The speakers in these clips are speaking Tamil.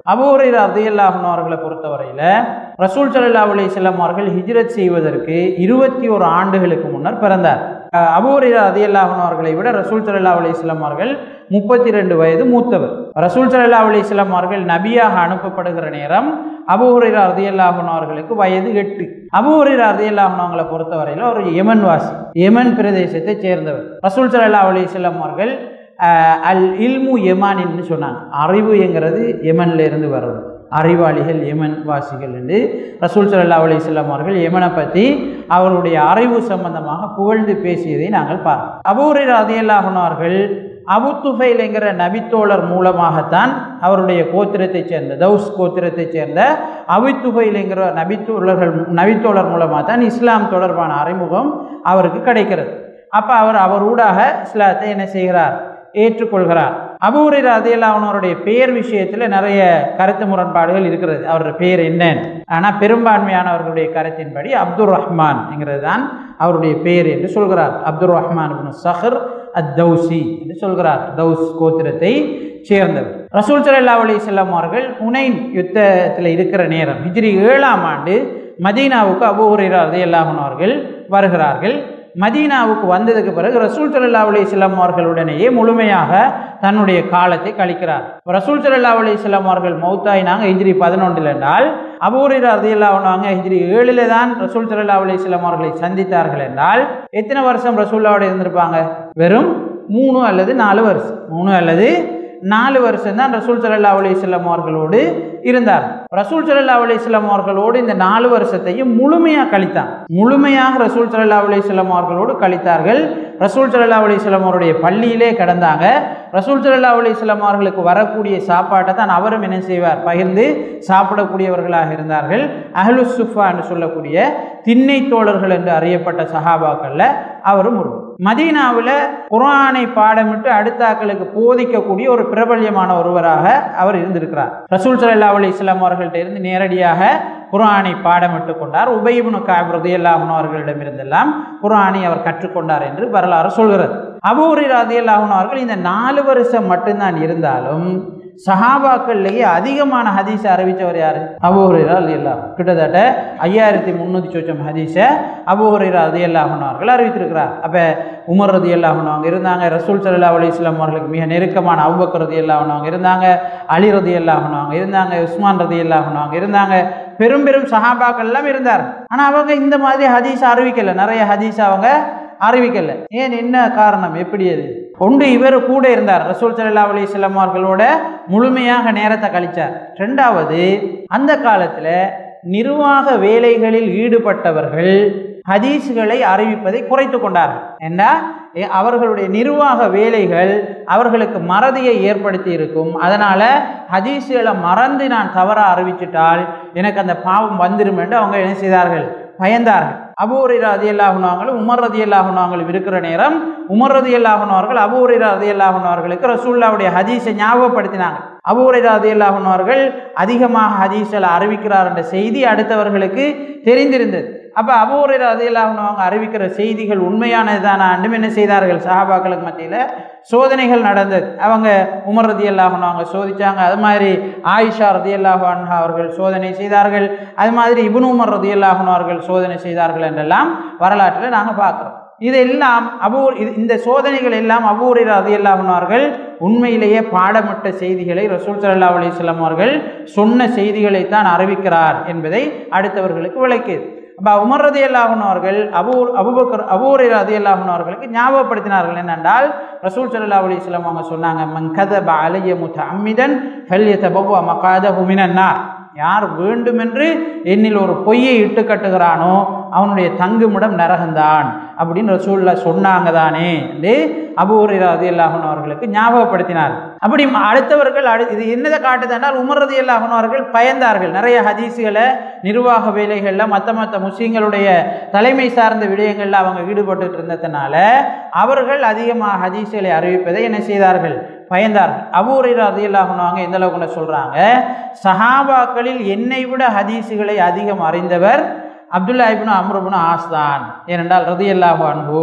அபூரையர் ரதியல்லாஹன் அவர்களை பொறுத்தவரையில் ரசூல் சல்லா அலிஸ்லாம் அவர்கள் ஹிஜ்ரத் செய்வதற்கு இருபத்தி ஒரு ஆண்டுகளுக்கு முன்னர் பிறந்தார் அபூரையர் ரதியல்லாஹன் அவர்களை விட ரசூல் சல்லா அலிஸ்லாம் அவர்கள் முப்பத்தி ரெண்டு வயது மூத்தவர் ரசூல் சல்லா அலிஸ்லாம் அவர்கள் நபியாக அனுப்பப்படுகிற நேரம் அபூரையர் ரதியல்லாஹன் அவர்களுக்கு வயது எட்டு அபூரையர் ரதியல்லாஹன் அவங்களை பொறுத்தவரையில் ஒரு யமன் வாசி யமன் பிரதேசத்தை சேர்ந்தவர் ரசூல் சல்லா அலிஸ்லாம் அவர்கள் அஹ், அல் இல்மு யமானின்னு சொன்னாங்க அறிவு என்கிறது யமன்ல இருந்து வர்றது அறிவாளிகள் யமன் வாசிகள் என்று ரசூல் சல்லா அலிஸ்லாம் அவர்கள் யமனை பற்றி அவருடைய அறிவு சம்பந்தமாக புகழ்ந்து பேசியதை நாங்கள் பார்த்தோம் அபூரை ரதியல்லாஹன் அவர்கள் அபு துஃபைல் என்கிற நபித்தோழர் மூலமாகத்தான் அவருடைய கோத்திரத்தைச் சேர்ந்த தௌஸ் கோத்திரத்தைச் சேர்ந்த அபு துஃபைல் என்கிற நபித்தோழர்கள் நபித்தோழர் மூலமாக தான் இஸ்லாம் தொடர்பான அறிமுகம் அவருக்கு கிடைக்கிறது அப்போ அவர் அவர் ஊடாக இஸ்லாத்தை என்ன செய்கிறார் ஏற்றுக்கொள்கிறார் அபூரை ரதியல்லாவனவருடைய பெயர் விஷயத்தில் நிறைய கருத்து முரண்பாடுகள் இருக்கிறது அவருடைய பெயர் என்னன்னு ஆனால் பெரும்பான்மையானவர்களுடைய கருத்தின்படி அப்துல் ரஹ்மான் என்கிறது தான் அவருடைய பெயர் என்று சொல்கிறார் அப்துல் ரஹ்மான் இப்னு சஹர் அத் தௌசி என்று சொல்கிறார் தௌஸ் கோத்திரத்தை சேர்ந்தவர் ரசூல் சல்லா அலி செல்லம் அவர்கள் ஹுனைன் யுத்தத்தில் இருக்கிற நேரம் ஹிஜ்ரி ஏழாம் ஆண்டு மதீனாவுக்கு அபு ஹுரைரா ரதியல்லாஹன் அவர்கள் வருகிறார்கள் மதீனாவுக்கு வந்ததுக்கு பிறகு ரசூல் சல்லா அலிஸ்லாம் அவர்களுடனேயே முழுமையாக தன்னுடைய காலத்தை கழிக்கிறார் ரசூல் சல்லா அலிஸ்லாம் அவர்கள் மௌத்தாயினாங்க ஹிஜ்ரி பதினொன்றில் என்றால் அபூரிர் ரதியல்லாவுனாங்க ஹிஜ்ரி ஏழில் தான் ரசூல் சல்லா அலிஸ்லாம் அவர்களை சந்தித்தார்கள் என்றால் எத்தனை வருஷம் ரசூல்லாவோட இருந்திருப்பாங்க வெறும் மூணு அல்லது நாலு வருஷம் மூணு அல்லது நாலு வருஷம் தான் ரசூல் சல்லா அலிஸ்லாம் அவர்களோடு இருந்தார் ரசூல் சல்லா அலிஸ்லாம் அவர்களோடு இந்த நாலு வருஷத்தையும் முழுமையாக கழித்தான் முழுமையாக ரசூல் சல்லா அலிஸ்லாம் அவர்களோடு கழித்தார்கள் ரசூல் சல்லா அலிஸ்லாம் அவருடைய பள்ளியிலே கிடந்தாங்க ரசூல் சல்லா அலிஸ்லாம் அவர்களுக்கு வரக்கூடிய சாப்பாட்டை தான் அவரும் என்ன செய்வார் பகிர்ந்து சாப்பிடக்கூடியவர்களாக இருந்தார்கள் அஹ்லு சுஃபா என்று சொல்லக்கூடிய திண்ணை தோழர்கள் என்று அறியப்பட்ட சஹாபாக்கள்ல அவரும் ஒரு மதீனாவில் குர்ஆனை பாடமிட்டு அடுத்தாக்களுக்கு போதிக்கக்கூடிய ஒரு பிரபல்யமான ஒருவராக அவர் இருந்திருக்கிறார் ரசூல் சல்லா அலி இஸ்லாம் அவர்கள்ட்ட இருந்து நேரடியாக குர்ஆனை பாடமிட்டு கொண்டார் உபயிபுனு காப் ரதியல்லாஹன் அவர்களிடமிருந்தெல்லாம் குர்ஆனை அவர் கற்றுக்கொண்டார் என்று வரலாறு சொல்கிறது அபூரி ரதியல்லாஹன் அவர்கள் இந்த நாலு வருஷம் மட்டும்தான் இருந்தாலும் சஹாபாக்கள்லேயே அதிகமான ஹதீஸை அறிவித்தவர் யார் அபூஹுரைரா அது எல்லாம் கிட்டத்தட்ட ஐயாயிரத்தி முந்நூற்றி சொச்சம் ஹதீஸை அபூஹுரைரா அது அவர்கள் அறிவித்திருக்கிறார் அப்போ உமர் ரதி அவங்க இருந்தாங்க ரசூல் சல்லா அலி இஸ்லாம் அவர்களுக்கு மிக நெருக்கமான அவ்வக்கர் ரதி அவங்க இருந்தாங்க அலி ரதி அவங்க இருந்தாங்க உஸ்மான் ரதி அவங்க இருந்தாங்க பெரும் பெரும் சஹாபாக்கள் எல்லாம் இருந்தார் ஆனால் அவங்க இந்த மாதிரி ஹதீஸ் அறிவிக்கலை நிறைய ஹதீஸ் அவங்க அறிவிக்கல ஏன் என்ன காரணம் எப்படி அது ஒன்று இவர் கூட இருந்தார் ரசூல் சல்லா அலிஸ்லாம் அவர்களோட முழுமையாக நேரத்தை கழிச்சார் ரெண்டாவது அந்த காலத்தில் நிர்வாக வேலைகளில் ஈடுபட்டவர்கள் ஹதீஸ்களை அறிவிப்பதை குறைத்து கொண்டார்கள் ஏன்னா எ- அவர்களுடைய நிர்வாக வேலைகள் அவர்களுக்கு மறதியை ஏற்படுத்தி இருக்கும் அதனால் ஹதீஸ்களை மறந்து நான் தவறாக அறிவிச்சிட்டால் எனக்கு அந்த பாவம் வந்துடும் என்று அவங்க என்ன செய்தார்கள் பயந்தார்கள் அபூரை ரதி அல்லாஹுனாங்களும் உமர் ரதி அல்லாஹுனாங்களும் இருக்கிற நேரம் உமர் ரதி அல்லாஹுனவர்கள் அபூரை ரதி அல்லாஹுனவர்களுக்கு ரசூல்லாவுடைய ஹதீஸை ஞாபகப்படுத்தினாங்க அபூரை ரதி அல்லாஹுனவர்கள் அதிகமாக ஹதீஸில் அறிவிக்கிறார் என்ற செய்தி அடுத்தவர்களுக்கு தெரிந்திருந்தது அப்போ அபூரை ரதி அல்லாஹுனவங்க அறிவிக்கிற செய்திகள் உண்மையானது தானாண்டும் என்ன செய்தார்கள் சஹாபாக்களுக்கு மத்தியில் சோதனைகள் நடந்தது அவங்க உமர் ரதி அல்லாஹன் அவங்க சோதிச்சாங்க அது மாதிரி ஆயிஷா ரதி அல்லாஹன் அவர்கள் சோதனை செய்தார்கள் அது மாதிரி இப்னு உமர் ரதி அல்லாஹன் அவர்கள் சோதனை செய்தார்கள் என்றெல்லாம் வரலாற்றில் நாங்கள் பார்க்குறோம் இதெல்லாம் அபூர் இது இந்த சோதனைகள் எல்லாம் அபூரை ரதி அல்லாஹன் அவர்கள் உண்மையிலேயே பாடமிட்ட செய்திகளை ரசூல் சல்லா அலிஸ்லாம் அவர்கள் சொன்ன செய்திகளைத்தான் அறிவிக்கிறார் என்பதை அடுத்தவர்களுக்கு விளக்கியது அப்போ உமர் ரதி அல்லாஹன் அவர்கள் அபூர் அபுபக்கர் அபூரை ரதி அல்லாஹன் அவர்களுக்கு ஞாபகப்படுத்தினார்கள் என்னென்றால் ரசூல் சல்லா அலிஸ்லாம் அவங்க சொன்னாங்க மன் கதப அலைய முத்த அம்மிதன் ஹல்ய தபவ மகாத ஹுமினன்னார் யார் வேண்டுமென்று என்னில் ஒரு பொய்யை இட்டு கட்டுகிறானோ அவனுடைய தங்குமிடம் நரகந்தான் அப்படின்னு ரசூல்லா சொன்னாங்க தானே என்று அபூரை ரதி அல்லாஹன் அவர்களுக்கு ஞாபகப்படுத்தினார் அப்படி ம- அடுத்தவர்கள் அடு இது என்னதை காட்டுதுன்னால் உமர் ரதி அல்லாஹன் அவர்கள் பயந்தார்கள் நிறைய ஹதீஸுகளை நிர்வாக வேலைகளில் மற்ற மற்ற முஸ்லீம்களுடைய தலைமை சார்ந்த விடயங்களில் அவங்க ஈடுபட்டு இருந்ததுனால அவர்கள் அதிகமாக ஹதீஸுகளை அறிவிப்பதை என்ன செய்தார்கள் பயந்தார்கள் அபூரை ரதி அல்லாஹனுவாங்க எந்த அளவுக்கு சொல்கிறாங்க சஹாபாக்களில் என்னை விட ஹதீஸுகளை அதிகம் அறிந்தவர் அப்துல்லா இப்னு அம்ருபுன் ஆஸ்தான் ஏனென்றால் ரதி அல்லாஹு அன்பு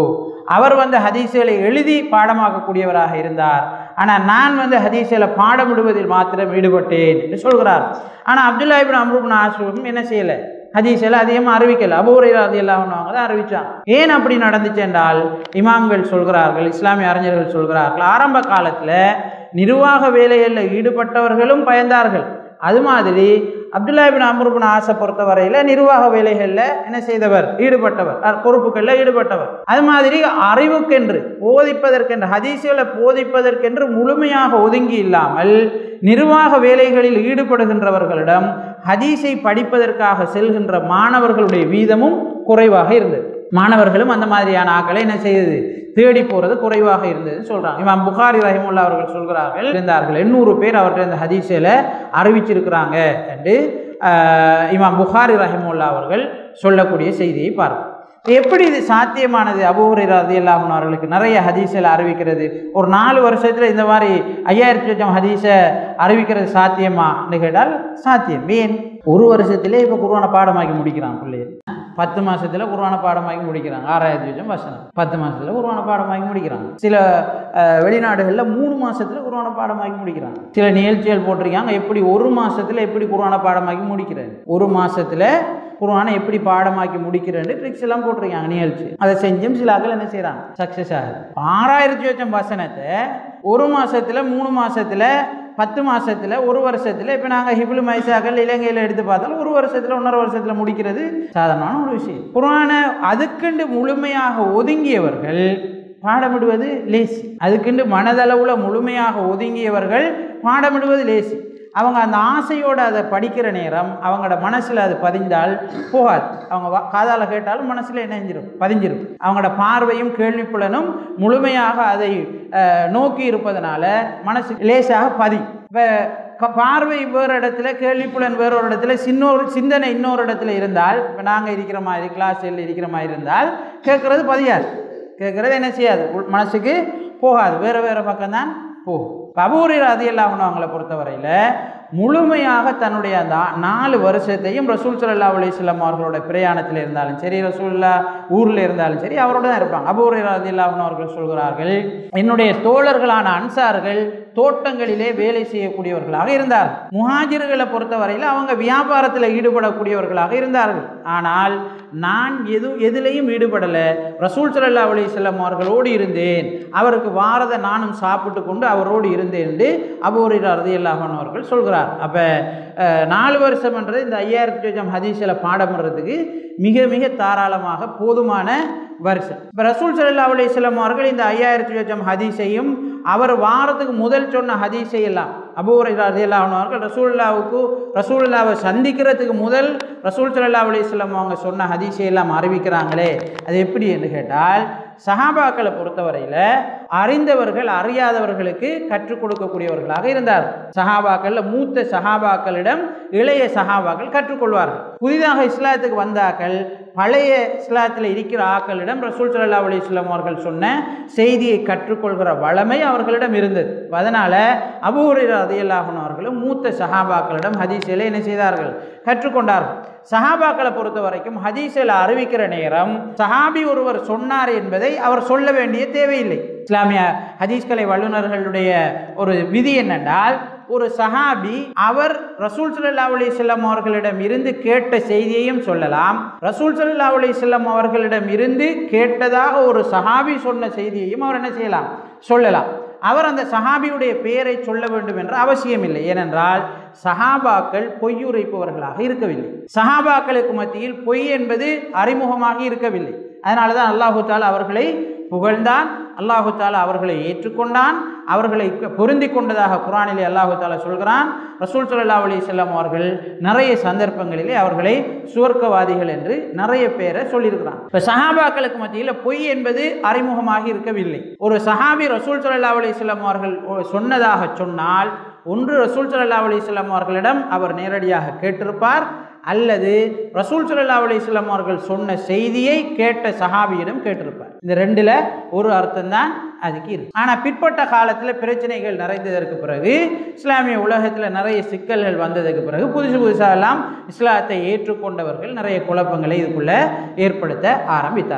அவர் வந்து ஹதீஸுகளை எழுதி பாடமாக்கக்கூடியவராக இருந்தார் ஆனால் நான் வந்து ஹதீஸில் பாடமிடுவதில் மாத்திரம் ஈடுபட்டேன் என்று சொல்கிறார் ஆனால் அப்துல்லா இபின் அம்ருபின் ஆசிரம் என்ன செய்யலை ஹதீஸில் அதிகமாக அறிவிக்கல அபூரை அது எல்லாம் அவங்க தான் அறிவிச்சாங்க ஏன் அப்படி நடந்துச்சு என்றால் இமாம்கள் சொல்கிறார்கள் இஸ்லாமிய அறிஞர்கள் சொல்கிறார்கள் ஆரம்ப காலத்தில் நிர்வாக வேலைகளில் ஈடுபட்டவர்களும் பயந்தார்கள் அது மாதிரி அப்துல்லா பின் அம்ருபின் ஆசை பொறுத்த வரையில் நிர்வாக வேலைகளில் என்ன செய்தவர் ஈடுபட்டவர் அஹ் பொறுப்புகளில் ஈடுபட்டவர் அது மாதிரி அறிவுக்கென்று போதிப்பதற்கென்று ஹதீசுகளை போதிப்பதற்கென்று முழுமையாக ஒதுங்கி இல்லாமல் நிர்வாக வேலைகளில் ஈடுபடுகின்றவர்களிடம் ஹதீஸை படிப்பதற்காக செல்கின்ற மாணவர்களுடைய வீதமும் குறைவாக இருந்தது மாணவர்களும் அந்த மாதிரியான ஆக்களை என்ன செய்தது தேடி போகிறது குறைவாக இருந்ததுன்னு சொல்கிறாங்க இமாம் புகாரி ரஹிமுல்லா அவர்கள் சொல்கிறார்கள் இருந்தார்கள் எண்ணூறு பேர் அவர்கிட்ட இந்த ஹதீஸில் அறிவிச்சிருக்கிறாங்க என்று ஆஹ், இமாம் புகாரி ரஹிமுல்லா அவர்கள் சொல்லக்கூடிய செய்தியை பார்ப்போம் எப்படி இது சாத்தியமானது அபூஹரை ரதியல்லாஹன் அவர்களுக்கு நிறைய ஹதீஸில் அறிவிக்கிறது ஒரு நாலு வருஷத்தில் இந்த மாதிரி ஐயாயிரத்தி லட்சம் ஹதீஸை அறிவிக்கிறது சாத்தியமான்னு கேட்டால் சாத்தியம் ஏன் ஒரு வருஷத்திலே இப்போ குருவான பாடமாக்கி முடிக்கிறான் பிள்ளைகள் பத்து மாசத்துல குருவான பாடமாக்கி முடிக்கிறாங்க ஆறாயிரத்தி லட்சம் வசனம் பத்து மாசத்துல குருவான பாடமாக்கி முடிக்கிறாங்க சில அஹ், வெளிநாடுகள்ல மூணு மாசத்துல குருவான பாடமாக்கி முடிக்கிறாங்க சில நிகழ்ச்சிகள் போட்டிருக்காங்க எப்படி ஒரு மாசத்துல எப்படி குருவான பாடமாக்கி முடிக்கிறது ஒரு மாசத்துல குர்ஆனை எப்படி பாடமாக்கி முடிக்கிறேன்னு ட்ரிக்ஸ் எல்லாம் போட்டிருக்காங்க நிகழ்ச்சி அதை செஞ்சும் சில ஆக்கள் என்ன செய்கிறாங்க சக்ஸஸ் ஆகுது ஆறாயிரத்தி லட்சம் வசனத்தை ஒரு மாசத்துல மூணு மாசத்துல பத்து மாசத்துல ஒரு வருஷத்துல இப்போ நாங்கள் ஹிபுல் மைசாக்கள் இலங்கையில் எடுத்து பார்த்தாலும் ஒரு வருஷத்துல ஒன்றரை வருஷத்துல முடிக்கிறது சாதாரணமான ஒரு விஷயம் குர்ஆனை அதுக்குண்டு முழுமையாக ஒதுங்கியவர்கள் பாடமிடுவது லேசி அதுக்குண்டு மனதளவுல முழுமையாக ஒதுங்கியவர்கள் பாடமிடுவது லேசி அவங்க அந்த ஆசையோடு அதை படிக்கிற நேரம் அவங்களோட மனசில் அது பதிந்தால் போகாது அவங்க வா- காதால கேட்டாலும் மனசில் என்ன செஞ்சிடும் பதிஞ்சிரும் அவங்களோட பார்வையும் கேள்விப்புலனும் முழுமையாக அதை அஹ், நோக்கி இருப்பதனால மனசு லேசாக பதி இப்போ பார்வை வேறு இடத்துல கேள்விப்புலன் வேற ஒரு இடத்துல சின்னொரு சிந்தனை இன்னொரு இடத்துல இருந்தால் இப்போ நாங்கள் இருக்கிற மாதிரி கிளாஸில் இருக்கிற மாதிரி இருந்தால் கேட்குறது பதியாது கேட்குறது என்ன செய்யாது உள் மனசுக்கு போகாது வேறு வேறு பக்கம்தான் போகும் கபூரி ரதியல்லாஹன் அவங்கள பொறுத்தவரையில் முழுமையாக தன்னுடைய அந்த ஆ- நாலு வருஷத்தையும் ரசூல் சல்லா அலிஸ்லாம் அவர்களோட பிரயாணத்தில் இருந்தாலும் சரி ரசூல்லா ஊரில் இருந்தாலும் சரி அவரோட தான் இருப்பாங்க அபூரி ரதியல்லாஹன் அவர்கள் சொல்கிறார்கள் என்னுடைய தோழர்களான அன்சார்கள் தோட்டங்களிலே வேலை செய்யக்கூடியவர்களாக இருந்தார்கள் முஹாஜிர்களை பொறுத்தவரையில் அவங்க வியாபாரத்தில் ஈடுபடக்கூடியவர்களாக இருந்தார்கள் ஆனால் நான் எது எதிலையும் ஈடுபடலை ரசூல் சல்லா அலிஸ்லாம் அவர்களோடு இருந்தேன் அவருக்கு வாரதை நானும் சாப்பிட்டு கொண்டு அவரோடு இருந்தேன் என்று அபூரி ரதியல்லாஹன் அவர்கள் சொல்கிறார் அப்போ நாலு வருஷம்ன்றது இந்த ஐயாயிரத்தி லட்சம் ஹதீஸில் பாடம்ன்றதுக்கு மிக மிக தாராளமாக போதுமான வருஷம் இப்போ ரசூல் சல்லா அலிஸ்லாம் அவர்கள் இந்த ஐயாயிரத்தி லட்சம் ஹதீஸையும் அவர் வாரத்துக்கு முதல் சொன்ன ஹதீஸை எல்லாம் அபூரை ரதியல்லாஹன் அவர்கள் ரசூல்லாவுக்கு ரசூல்லாவை சந்திக்கிறதுக்கு முதல் ரசூல் சல்லா அலிஸ்லாம் அவங்க சொன்ன ஹதீஸை எல்லாம் அறிவிக்கிறாங்களே அது எப்படி என்று கேட்டால் சஹாபாக்களை பொறுத்தவரையில் அறிந்தவர்கள் அறியாதவர்களுக்கு கற்றுக் கொடுக்கக்கூடியவர்களாக இருந்தார் சஹாபாக்கள்ல மூத்த சஹாபாக்களிடம் இளைய சஹாபாக்கள் கற்றுக்கொள்வார்கள் புதிதாக இஸ்லாத்துக்கு வந்தாக்கள் பழைய இஸ்லாத்தில் இருக்கிற ஆக்களிடம் ரசூல் சல்லா அலிஸ்லாம் அவர்கள் சொன்ன செய்தியை கற்றுக்கொள்கிற வளமை அவர்களிடம் இருந்தது அதனால அபூரி ரதியல்லாஹன் அவர்களும் மூத்த சஹாபாக்களிடம் ஹதீஸில் என்ன செய்தார்கள் கற்றுக்கொண்டார்கள் சஹாபாக்களை பொறுத்த வரைக்கும் ஹதீஸில் அறிவிக்கிற நேரம் சஹாபி ஒருவர் சொன்னார் என்பதை அவர் சொல்ல வேண்டிய தேவையில்லை இஸ்லாமிய ஹதீஸ்கலை வல்லுநர்களுடைய ஒரு விதி என்னென்றால் ஒரு சஹாபி அவர் ரசூல் சல்லா அலிஸ்லாம் அவர்களிடம் இருந்து கேட்ட செய்தியையும் சொல்லலாம் ரசூல் சல்லா அலிஸ்லாம் அவர்களிடம் இருந்து கேட்டதாக ஒரு சஹாபி சொன்ன செய்தியையும் அவர் என்ன செய்யலாம் சொல்லலாம் அவர் அந்த சஹாபியுடைய பெயரை சொல்ல வேண்டும் என்ற அவசியம் இல்லை ஏனென்றால் சஹாபாக்கள் பொய்யுரைப்பவர்களாக இருக்கவில்லை சஹாபாக்களுக்கு மத்தியில் பொய் என்பது அறிமுகமாக இருக்கவில்லை அதனால தான் அல்லாஹு தாலா அவர்களை புகழ்ந்தான் அல்லாஹு தாலா அவர்களை ஏற்றுக்கொண்டான் அவர்களை பொருந்தி கொண்டதாக குரானிலே அல்லாஹு தாலா சொல்கிறான் ரசூல் சல்லா அலி செல்லம் அவர்கள் நிறைய சந்தர்ப்பங்களிலே அவர்களை சுவர்க்கவாதிகள் என்று நிறைய பேரை சொல்லியிருக்கிறான் இப்போ சஹாபாக்களுக்கு மத்தியில் பொய் என்பது அறிமுகமாக இருக்கவில்லை ஒரு சஹாபி ரசூல் சல்லா அலி செல்லம் அவர்கள் சொன்னதாக சொன்னால் ஒன்று ரசூல் சல்லா அலிஸ்லாம் அவர்களிடம் அவர் நேரடியாக கேட்டிருப்பார் அல்லது ரசூல் சல்லா அலிஸ்லாம் அவர்கள் சொன்ன செய்தியை கேட்ட சஹாபியிடம் கேட்டிருப்பார் இந்த ரெண்டுல ஒரு அர்த்தம் தான் அதுக்கு இருக்கு ஆனால் பிற்பட்ட காலத்தில் பிரச்சனைகள் நிறைந்ததற்கு பிறகு இஸ்லாமிய உலகத்தில் நிறைய சிக்கல்கள் வந்ததுக்கு பிறகு புதுசு புதுசாக எல்லாம் இஸ்லாத்தை ஏற்றுக்கொண்டவர்கள் நிறைய குழப்பங்களை இதுக்குள்ள ஏற்படுத்த ஆரம்பித்தார்கள்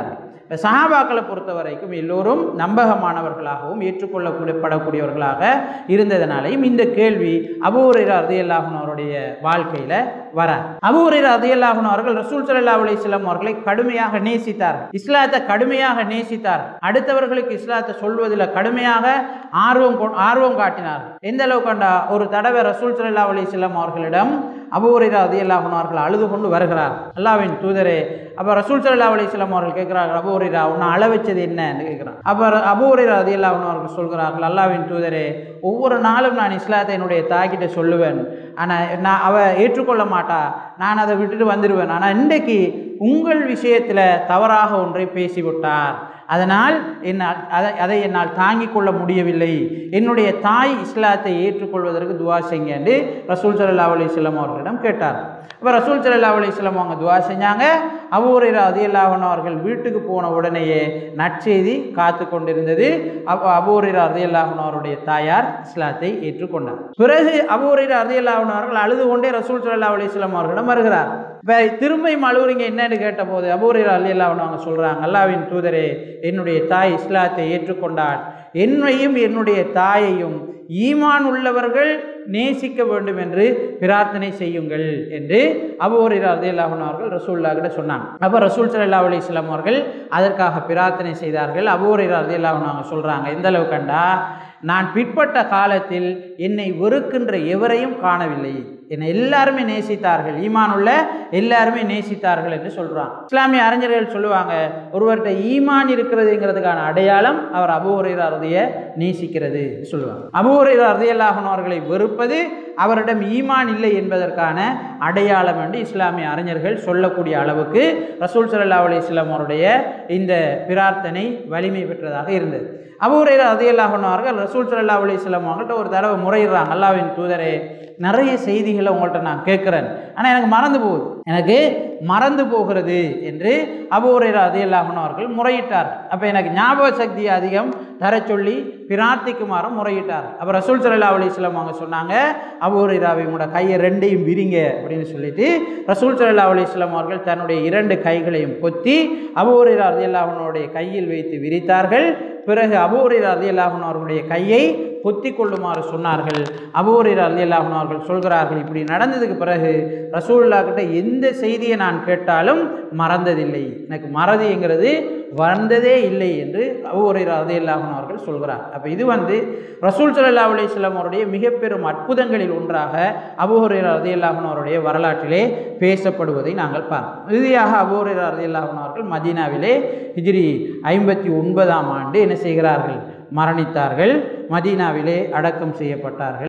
இப்ப சஹாபாக்களை பொறுத்த வரைக்கும் எல்லோரும் நம்பகமானவர்களாகவும் ஏற்றுக்கொள்ளப்படக்கூடியவர்களாக இருந்ததனாலையும் இந்த கேள்வி அபூரைரா ரதியல்லாஹன் அவருடைய வாழ்க்கையில வர அபூரைரா ரதியல்லாஹன் அவர்கள் ரசூல் சல்லா அலிஸ்லாம் அவர்களை கடுமையாக நேசித்தார் இஸ்லாத்தை கடுமையாக நேசித்தார் அடுத்தவர்களுக்கு இஸ்லாத்தை சொல்வதில் கடுமையாக ஆர்வம் கொ- ஆர்வம் காட்டினார் எந்த அளவு கண்டா ஒரு தடவை ரசூல் சல்லா அலிஸ்லாம் அவர்களிடம் அபூரைரா ரதியல்லாஹன் அவர்கள் அழுது கொண்டு வருகிறார் அல்லாவின் தூதரே அப்போ ரசூல் சல்லா அலிஸ்லாம் அவர்கள் கேட்கிறார்கள் அபூரைரா உன்னை அழ வச்சது என்னன்னு கேட்கிறான் அப்போ அபூரைரா ரதியல்லாஹன் அவர்கள் சொல்கிறார்கள் அல்லாவின் தூதரே ஒவ்வொரு நாளும் நான் இஸ்லாத்தை என்னுடைய தாய்கிட்ட சொல்லுவேன் ஆனால் நான் அவ ஏற்றுக்கொள்ள மாட்டா நான் அதை விட்டுட்டு வந்துடுவேன் ஆனால் இன்றைக்கு உங்கள் விஷயத்தில் தவறாக ஒன்றை பேசிவிட்டார் அதனால் என்னால் அதை அதை என்னால் தாங்கிக் கொள்ள முடியவில்லை என்னுடைய தாய் இஸ்லாத்தை ஏற்றுக்கொள்வதற்கு துவா செய்யுங்க என்று ரசூல் சல்லா அலிஸ்லாம் அவர்களிடம் கேட்டார் அப்போ ரசூல் சல்லா அலிஸ்லாம் அவங்க துவா செஞ்சாங்க அபூரைரா அதியல்லாஹன் அவர்கள் வீட்டுக்கு போன உடனேயே நற்செய்தி காத்து கொண்டிருந்தது அப்போ அபூரைரா அதியல்லாஹன் அவருடைய தாயார் இஸ்லாத்தை ஏற்றுக்கொண்டார் பிறகு அபூரைரா அதியல்லாஹன் அவர்கள் அழுது கொண்டே ரசூல் சல்லா அலிஸ்லாம் அவர்களிடம் வருகிறார் இப்போ திரும்பியும் அழுவுறீங்க என்னன்னு கேட்டபோது அபூரைரா அதியல்லாஹன் அவங்க சொல்கிறாங்க அல்லாவின் தூதரே என்னுடைய தாய் இஸ்லாத்தை ஏற்றுக்கொண்டாள் என்னையும் என்னுடைய தாயையும் ஈமான் உள்ளவர்கள் நேசிக்க வேண்டும் என்று பிரார்த்தனை செய்யுங்கள் என்று அபூரைரா அதியல்லாஹன் அவர்கள் ரசூல்லா கிட்ட சொன்னாங்க அப்போ ரசூல் சல்லா அலிஸ்லாம் அவர்கள் அதற்காக பிரார்த்தனை செய்தார்கள் அபூரைரா அதியல்லாஹன் அவங்க சொல்கிறாங்க எந்த அளவு கண்டா நான் பிற்பட்ட காலத்தில் என்னை வெறுக்கின்ற எவரையும் காணவில்லை என்னை எல்லாருமே நேசித்தார்கள் ஈமான் உள்ள எல்லாருமே நேசித்தார்கள் என்று சொல்றாங்க இஸ்லாமிய அறிஞர்கள் சொல்லுவாங்க ஒருவர்கிட்ட ஈமான் இருக்கிறதுங்கிறதுக்கான அடையாளம் அவர் அபூஹுரைரா ரதிய நேசிக்கிறது சொல்லுவாங்க அபூஹுரைரா ரதியல்லாஹன் அவர்களை வெறுப்பது அவரிடம் ஈமான் இல்லை என்பதற்கான அடையாளம் என்று இஸ்லாமிய அறிஞர்கள் சொல்லக்கூடிய அளவுக்கு ரசூல் சல்லா அலிஸ்லாம் அவருடைய இந்த பிரார்த்தனை வலிமை பெற்றதாக இருந்தது அபூரைரா ரதியல்லாஹன் அவர்கள் ரசூல் சல்லா அலிஸ்லாம் அவங்கள்ட்ட ஒரு தடவை முறையிடுறாங்க அல்லாவின் தூதரே நிறைய செய்திகளை உங்கள்கிட்ட நான் கேட்குறேன் ஆனால் எனக்கு மறந்து போகுது எனக்கு மறந்து போகிறது என்று அபூரைரா அதியல்லாஹன் அவர்கள் முறையிட்டார் அப்போ எனக்கு ஞாபக சக்தி அதிகம் தர சொல்லி பிரார்த்திக்குமாறும் முறையிட்டார் அப்போ ரசூல் சல்லா அலிஸ்லாம் அவங்க சொன்னாங்க அபூரைராவை உங்களோட கையை ரெண்டையும் விரிங்க அப்படின்னு சொல்லிட்டு ரசூல் சல்லா அலிஸ்லாம் அவர்கள் தன்னுடைய இரண்டு கைகளையும் பொத்தி அபூரைரா அதியல்லாஹனுடைய கையில் வைத்து விரித்தார்கள் பிறகு அபூரைரா அதியல்லாஹன் அவர்களுடைய கையை பொத்தி கொள்ளுமாறு சொன்னார்கள் அபூரைரா அதியல்லாஹன் அவர்கள் சொல்கிறார்கள் இப்படி நடந்ததுக்கு பிறகு ரசூல்லா கிட்ட எந்த செய்தியை நான் கேட்டாலும் மறந்ததில்லை எனக்கு மறதிங்கிறது வந்ததே இல்லை என்று அபூரைரா அதியல்லாஹன் அவர்கள் சொல்கிறார் அப்போ இது வந்து ரசூல் சல்லா அலிஸ்லாம் அவருடைய மிக பெரும் அற்புதங்களில் ஒன்றாக அபூஹுரைரா ரதியல்லாஹன் அவருடைய வரலாற்றிலே பேசப்படுவதை நாங்கள் பார்ப்போம் இறுதியாக அபூஹுரைரா ரதியல்லாஹன் அவர்கள் மதீனாவிலே ஹிஜ்ரி ஐம்பத்தி ஒன்பதாம் ஆண்டு என்ன செய்கிறார்கள் மரணித்தார்கள் மதீனாவிலே அடக்கம் செய்யப்பட்டார்கள்